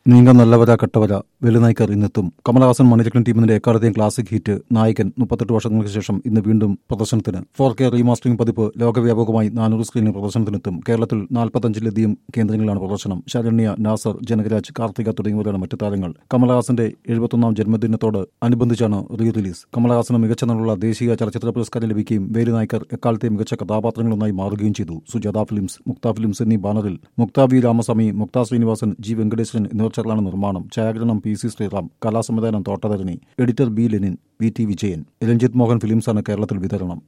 നീങ്ക നല്ലവര കട്ടവര വെലുനായ്ക്കർ ഇന്നെത്തും കമലഹാസൻ മണിരത്നം ടീമിന്റെ എക്കാലത്തെയും classic hit നായകൻ മുപ്പത്തെട്ട് വർഷങ്ങൾക്ക് ശേഷം ഇന്ന് വീണ്ടും പ്രദർശനത്തിന് ഫോർ കെ റീമാസ്റ്ററിംഗ് പതിപ്പ് ലോകവ്യാപകമായി നാനൂറ് സ്ക്രീനിൽ പ്രദർശനത്തിനെത്തും കേരളത്തിൽ നാൽപ്പത്തഞ്ചിലധികം കേന്ദ്രങ്ങളിലാണ് പ്രദർശനം ശരണ്യ നാസർ ജനകരാജ് കാർത്തിക തുടങ്ങിയവരാണ് മറ്റു താരങ്ങൾ കമലഹാസന്റെ എഴുപത്തൊന്നാം ജന്മദിനത്തോട് അനുബന്ധിച്ചാണ് റീ റിലീസ് കമലഹാസന് മികച്ച നടനുള്ള ദേശീയ ചലച്ചിത്ര പുരസ്കാരം ലഭിക്കുകയും വേലു നായ്ക്കർ എക്കാലത്തെ മികച്ച കഥാപാത്രങ്ങളൊന്നായി മാറുകയും ചെയ്തു സുജാത ഫിലിംസ് മുക്ത ഫിലിംസ് എന്നീ ബാനറിൽ മുക്ത വി രാമസ്വാമി മുക്ത ശ്രീനിവാസൻ ജി വെങ്കടേശ്വരൻ എന്നിവർ ചേർന്നാണ് നിർമ്മാണം ഛായാഗ്രഹണം പി സി ശ്രീറാം കലാസംവിധാനം Thottadharani editor B Lenin V T Vijayan Ranjith Mohan ഫിലിംസാണ് കേരളത്തിൽ വിതരണം